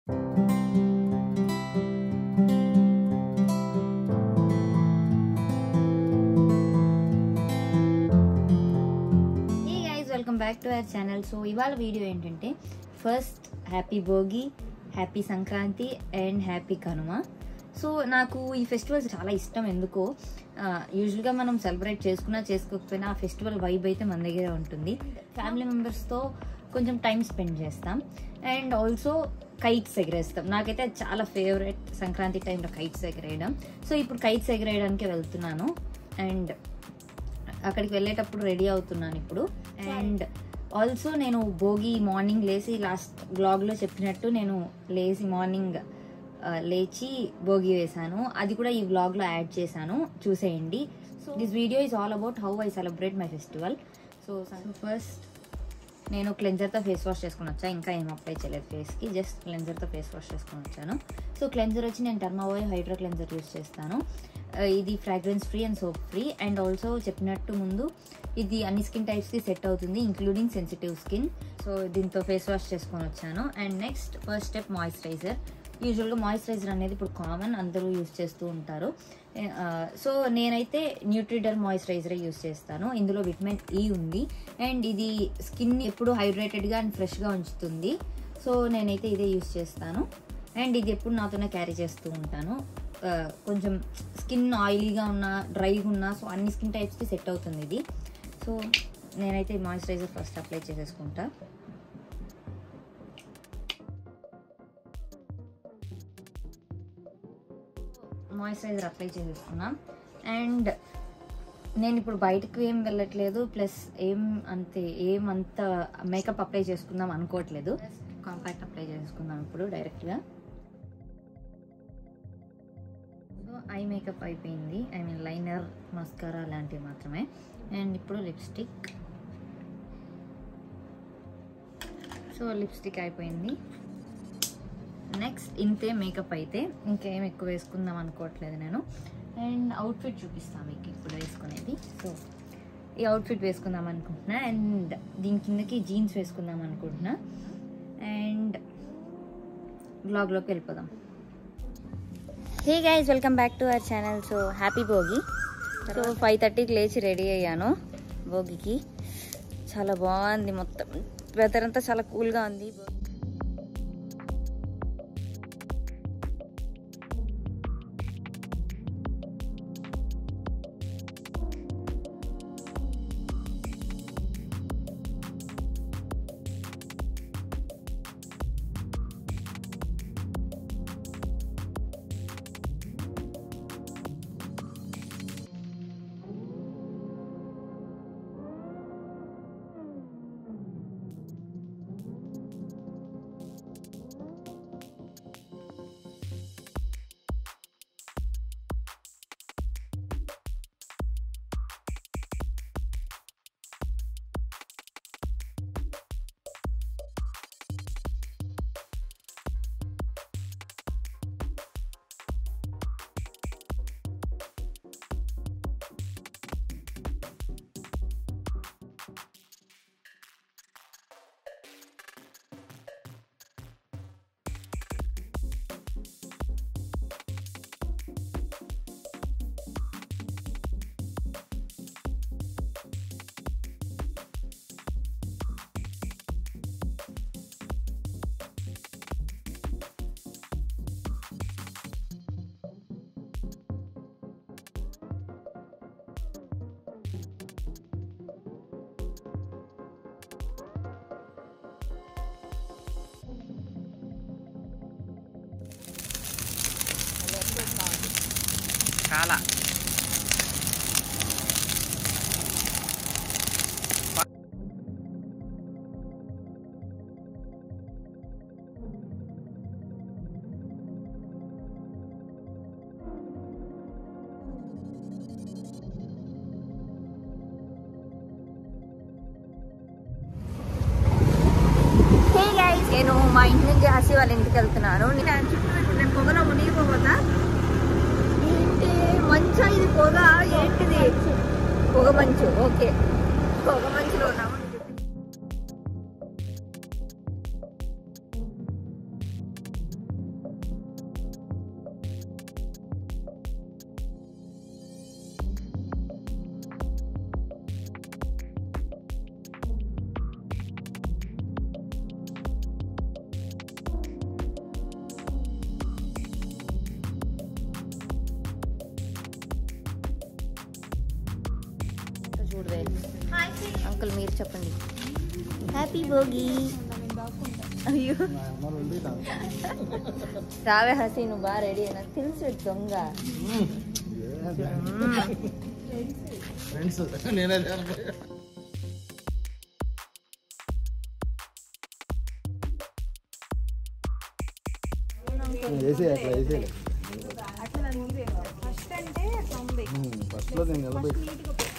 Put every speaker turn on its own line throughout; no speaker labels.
Hey guys welcome back to our channel so ఇవాళ video ఏంటంటే first happy Bhogi happy Sankranti and happy Kanuma so నాకు ఈ festivals చాలా ఇష్టం ఎందుకో యూజువల్గా మనం సెలబ్రేట్ చేసుకున్నా చేసుకోకపోయినా ఆ ఫెస్టివల్ వైబ్ అయితే మన దగ్గరే ఉంటుంది ఫ్యామిలీ మెంబర్స్తో కొంచెం టైం స్పెండ్ చేస్తాం అండ్ ఆల్సో కైట్స్ ఎగరేస్తాం నాకైతే అది చాలా ఫేవరెట్ సంక్రాంతి టైంలో కైట్స్ ఎగరేయడం సో ఇప్పుడు కైట్స్ ఎగరేయడానికే వెళ్తున్నాను అండ్ అక్కడికి వెళ్ళేటప్పుడు రెడీ అవుతున్నాను ఇప్పుడు అండ్ ఆల్సో నేను భోగి మార్నింగ్ లేచి లాస్ట్ బ్లాగ్లో చెప్పినట్టు నేను లేచి మార్నింగ్ లేచి భోగి వేశాను అది కూడా ఈ బ్లాగ్లో యాడ్ చేశాను చూసేయండి so this video is all about how I celebrate my festival so first నేను క్లెన్జర్తో ఫేస్ వాష్ చేసుకుని వచ్చా ఇంకా ఏం అప్లై చేయలేదు ఫేస్కి జస్ట్ క్లెన్జర్తో ఫేస్ వాష్ చేసుకుని వచ్చాను సో క్లెన్జర్ వచ్చి నేను టర్మావోయ్ హైడ్రో క్లెన్జర్ యూస్ చేస్తాను ఆ, ఇది fragrance free and soap free and also చెప్పినట్టు ముందు ఇది అన్ని స్కిన్ టైప్స్కి సెట్ అవుతుంది ఇంక్లూడింగ్ సెన్సిటివ్ స్కిన్ సో దీంతో ఫేస్ వాష్ చేసుకొని వచ్చాను and next first step moisturiser యూజువల్గా మాయిశ్చరైజర్ అనేది ఇప్పుడు కామన్ అందరూ యూస్ చేస్తూ ఉంటారు సో నేనైతే న్యూట్రిడర్ మాయిశ్చరైజర్ యూస్ చేస్తాను ఇందులో విటమిన్ ఈ ఉంది అండ్ ఇది స్కిన్ ఎప్పుడు హైడ్రేటెడ్గా అండ్ ఫ్రెష్గా ఉంచుతుంది సో నేనైతే ఇదే యూస్ చేస్తాను అండ్ ఇది ఎప్పుడు నాతోనే క్యారీ చేస్తూ ఉంటాను ఆ, కొంచెం స్కిన్ ఆయిలీగా ఉన్నా డ్రైగా ఉన్నా సో అన్ని స్కిన్ టైప్స్కి సెట్ అవుతుంది ఇది సో నేనైతే మాయిశ్చరైజర్ ఫస్ట్ అప్లై చేసేసుకుంటా మాయిశ్చరైజర్ అప్లై చేసేసుకున్నాం అండ్ నేను ఇప్పుడు బయటకు ఏం వెళ్ళట్లేదు ప్లస్ ఏం అంతే ఏం అంత మేకప్ అప్లై చేసుకుందాం అనుకోవట్లేదు కాంపాక్ట్ అప్లై చేసుకుందాం ఇప్పుడు డైరెక్ట్గా సో ఐ మేకప్ అయిపోయింది ఐ మీన్ లైనర్ మస్కారా లాంటివి మాత్రమే అండ్ ఇప్పుడు లిప్స్టిక్ సో లిప్స్టిక్ అయిపోయింది నెక్స్ట్ ఇంతే మేకప్ అయితే ఇంకేం ఎక్కువ వేసుకుందాం అనుకోవట్లేదు నేను అండ్ అవుట్ఫిట్ చూపిస్తాను మీకు ఇప్పుడు వేసుకునేది సో ఈ అవుట్ఫిట్ వేసుకుందాం అనుకుంటున్నా అండ్ దీని కిందకి జీన్స్ వేసుకుందాం అనుకుంటున్నా అండ్ బ్లాగ్లోకి వెళ్ళిపోదాం hey guys welcome back to our channel so happy Bhogi so five థర్టీకి లేచి రెడీ అయ్యాను భోగికి చాలా బాగుంది మొత్తం వెదర్ అంతా చాలా కూల్గా ఉంది
చాలా
హే గైస్ నేను మా ఇంటి నుంచి హసి వాళ్ళ ఇంటికి వెళ్తున్నాను నేను చుట్టూ నేను పొగలో మునిగిపోతా ఏంటి మంచా ఇది పొగ ఏంటిది పొగ మంచు ఓకే పొగ మంచులో ఉన్నాము చూడవే అంకుల్ మీరు చెప్పండి హ్యాపీ భోగి అయ్యో రావే హసి నువ్వు బాగా రెడీ అయినా తెలుసు దొంగ
ఫ్రెండ్స్ నేనే వేసే అట్లా వేసే ఫస్ట్లో నేను నిలబెట్టి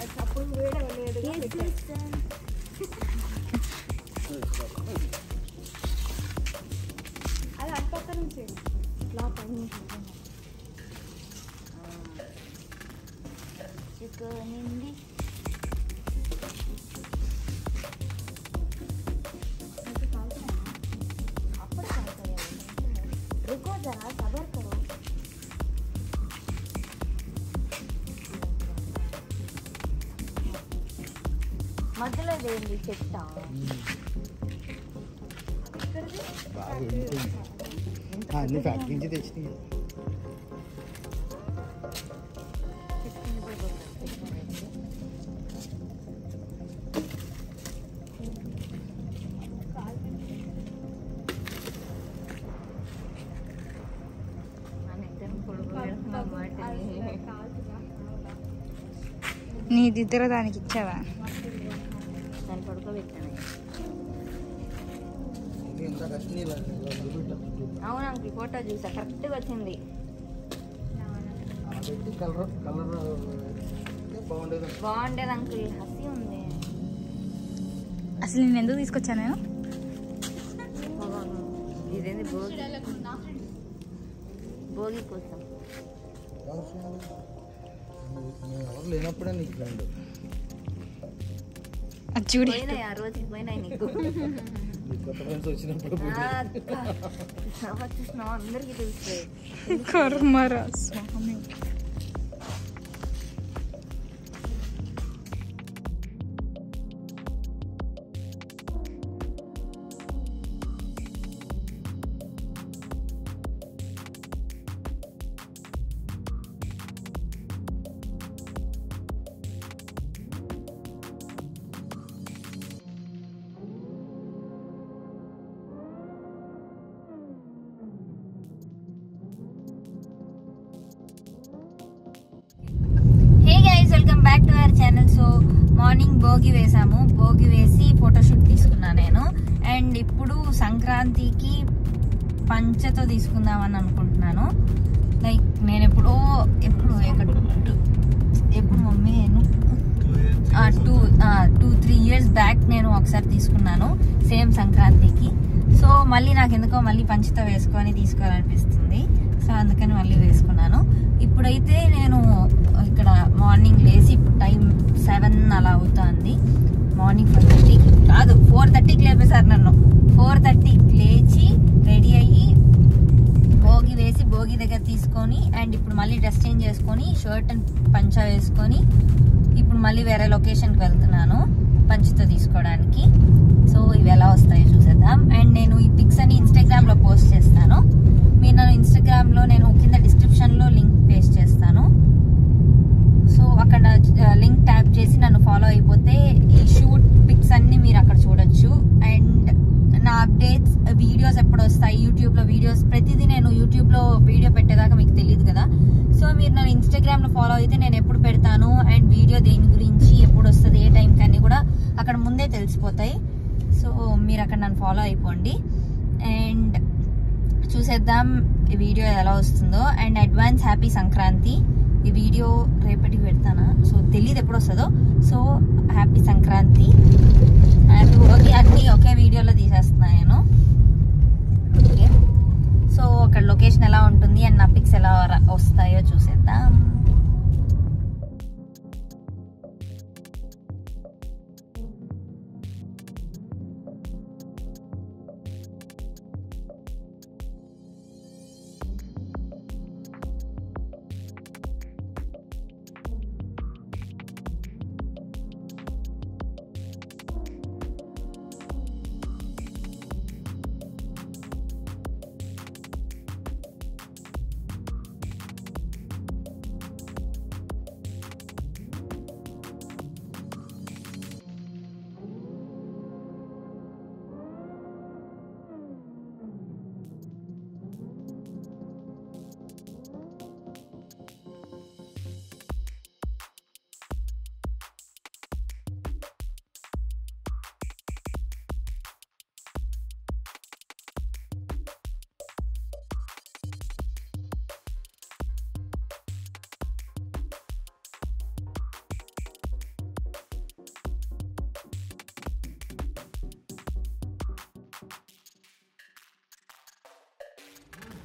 చిక్కునింది रुको जरा सबर करो మధ్యలో వేయండి చెట్ట
బాగా ఎండిపోయింది. ఆ, అన్ని ఫ్యాక్టరీ నుంచి తెచ్చినాయి
నీ దిద్దర దానికి ఇచ్చావా
దాన్ని పడుకోబెట్టాను
ఇది ఎంత కష్టం ఇలా ఇలా నిలబెట్టాలి.
అవును అంకుల్ ఫోటో చూసా కరెక్ట్గా వచ్చింది
అలా పెట్టి కలర్ కలర్ బాగుండేది
బాగుండేది అంకుల్ హసి ఉంది
అసలు నేను ఎందుకు తీసుకొచ్చాను నేను
ఇదేంది భోగి భోగి కోసం
నేను ఎవరు లేనప్పుడే నీకు ఫ్రెండ్
అది చూడు
పోయినాయి ఆ రోజుకి పోయినాయి నీకు
నీకు కొత్త ఫ్రెండ్స్ వచ్చినప్పుడు
ఆ, అక్క. వచ్చేసినావు అందరికీ తెలుస్తాయి
కర్మరా స్వామి
హే guys welcome back to our channel so morning Bhogi వేసాము భోగి వేసి ఫోటోషూట్ తీసుకున్నా నేను అండ్ ఇప్పుడు సంక్రాంతికి పంచతో తీసుకుందామని అనుకుంటున్నాను లైక్ నేను ఎప్పుడో ఎప్పుడు ఎక్కడ ఎప్పుడు మమ్మీ నేను two two three years back నేను ఒకసారి తీసుకున్నాను సేమ్ సంక్రాంతికి సో మళ్ళీ నాకు ఎందుకో మళ్ళీ పంచతో వేసుకొని తీసుకోవాలనిపిస్తుంది సో అందుకని మళ్ళీ వేసుకున్నాను ఇప్పుడైతే నేను ఇక్కడ మార్నింగ్ లేచి ఇప్పుడు టైం సెవెన్ అలా అవుతుంది మార్నింగ్ ఫోర్ థర్టీకి కాదు ఫోర్ థర్టీకి లేపేశారు నన్ను ఫోర్ థర్టీకి లేచి రెడీ అయ్యి భోగి వేసి భోగి దగ్గర తీసుకొని అండ్ ఇప్పుడు మళ్ళీ డ్రెస్ చేంజ్ చేసుకొని షర్ట్ అండ్ పంచా వేసుకొని ఇప్పుడు మళ్ళీ వేరే లొకేషన్కి వెళ్తున్నాను పంచుతో తీసుకోవడానికి సో ఇవి ఎలా వస్తాయో చూసేద్దాం అండ్ నేను ఈ పిక్స్ అని ఇన్స్టాగ్రామ్లో పోస్ట్ చేస్తాను మీరు నన్ను ఇన్స్టాగ్రామ్లో నేను కింద డిస్క్రిప్షన్లో లింక్ పేస్ట్ చేస్తాను సో అక్కడ లింక్ ట్యాప్ చేసి నన్ను ఫాలో అయిపోతే ఈ షూట్ పిక్స్ అన్ని మీరు అక్కడ చూడొచ్చు అండ్ నా అప్డేట్స్ వీడియోస్ ఎప్పుడు వస్తాయి యూట్యూబ్ లో వీడియోస్ ప్రతిదీ నేను యూట్యూబ్ లో వీడియో పెట్టేదాకా మీకు తెలియదు కదా సో మీరు నన్ను ఇన్స్టాగ్రామ్ లో ఫాలో అయితే నేను ఎప్పుడు పెడతాను అండ్ వీడియో దేని గురించి ఎప్పుడు వస్తుంది ఏ టైం కానీ కూడా అక్కడ ముందే తెలిసిపోతాయి సో మీరు అక్కడ నన్ను ఫాలో అయిపోండి అండ్ చూసేద్దాం ఈ వీడియో ఎలా వస్తుందో అండ్ అడ్వాన్స్ హ్యాపీ సంక్రాంతి ఈ వీడియో రేపటికి పెడతానా సో తెలియదు ఎప్పుడు వస్తుందో so happy Sankranti happy okay అన్ని ఒకే వీడియోలో తీసేస్తున్నా నేను ఓకే సో అక్కడ లొకేషన్ ఎలా ఉంటుంది అండ్ నా పిక్స్ ఎలా ర- వస్తాయో చూసేద్దాం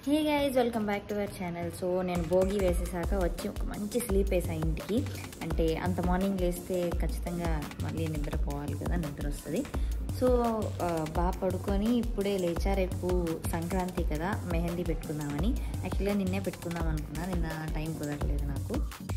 hey guys welcome back to our channel so నేను భోగి వేసేసాక వచ్చి ఒక మంచి స్లీప్ వేసా ఇంటికి అంటే అంత మార్నింగ్ లేస్తే ఖచ్చితంగా మళ్ళీ నిద్రపోవాలి కదా నిద్ర వస్తుంది సో ఆ, బాగా పడుకొని ఇప్పుడే లేచా రేపు సంక్రాంతి కదా మెహందీ పెట్టుకుందామని యాక్చువల్గా నిన్నే పెట్టుకుందాం అనుకున్నా నిన్న టైం కుదరలేదు నాకు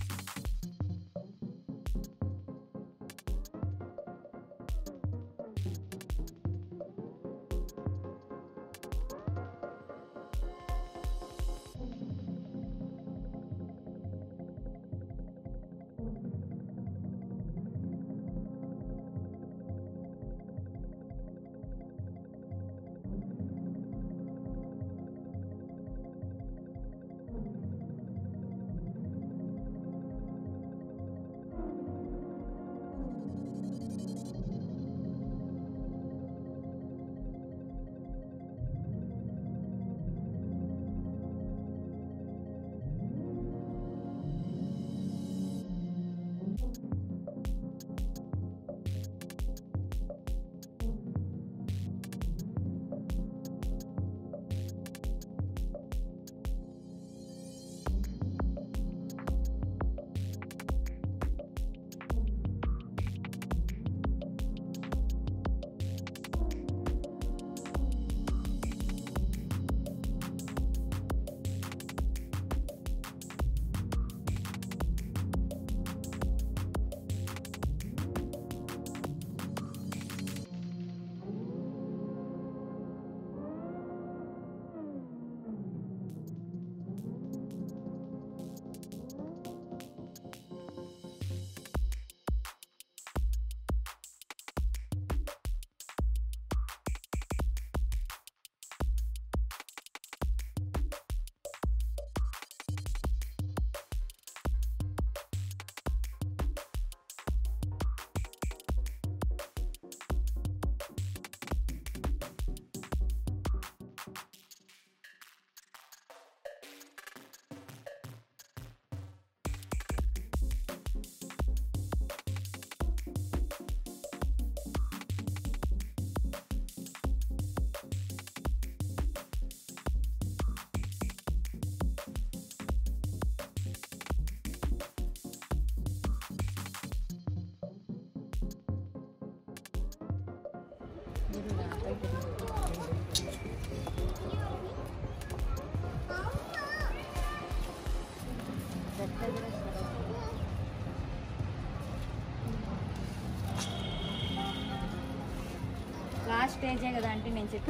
లాస్ట్ స్టేజే కదా అంటే నేను చెప్పి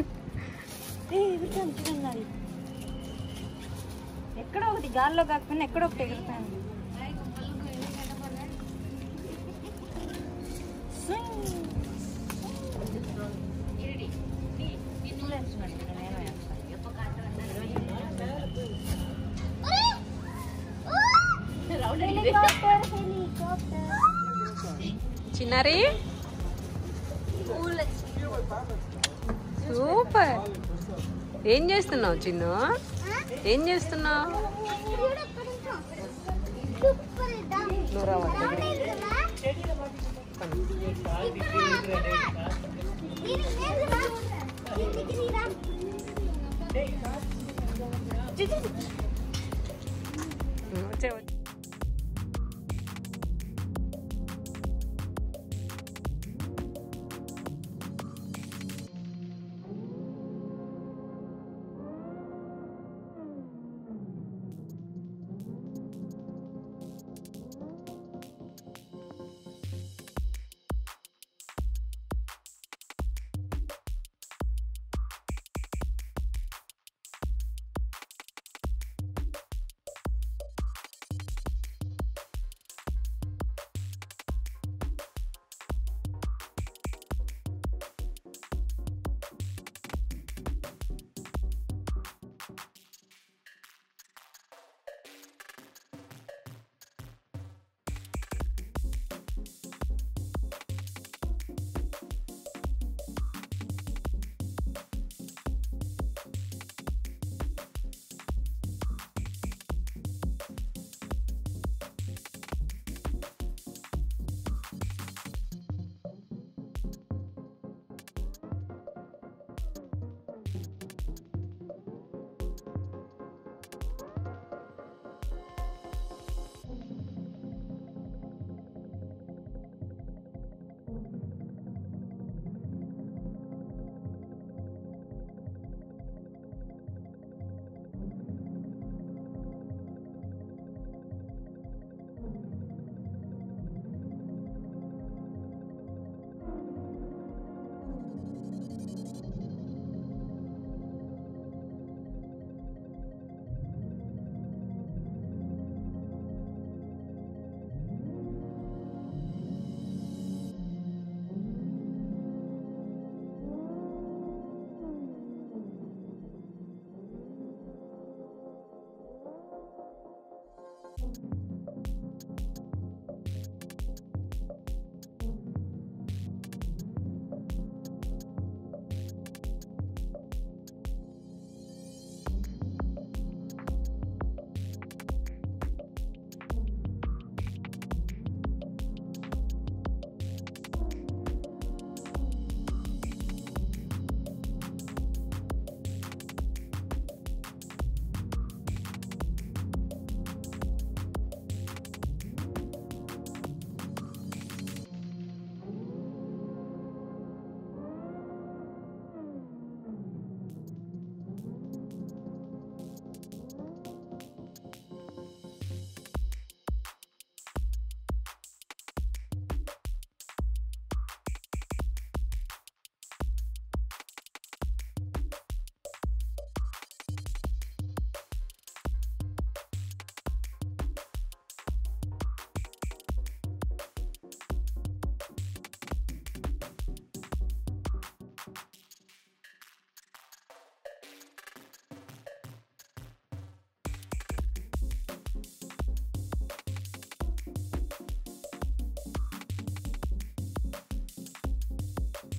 ఏ, ఎగురుతాను చూడండి అది. ఎక్కడో ఒకటి గాల్లో కాకపోయినా ఎక్కడో ఒకటి ఎగురుతాను
చిన్నారి సూపర్ ఏం చేస్తున్నావు చిన్ను ఏం చేస్తున్నావు నువ్వు రావట్లేదు వచ్చే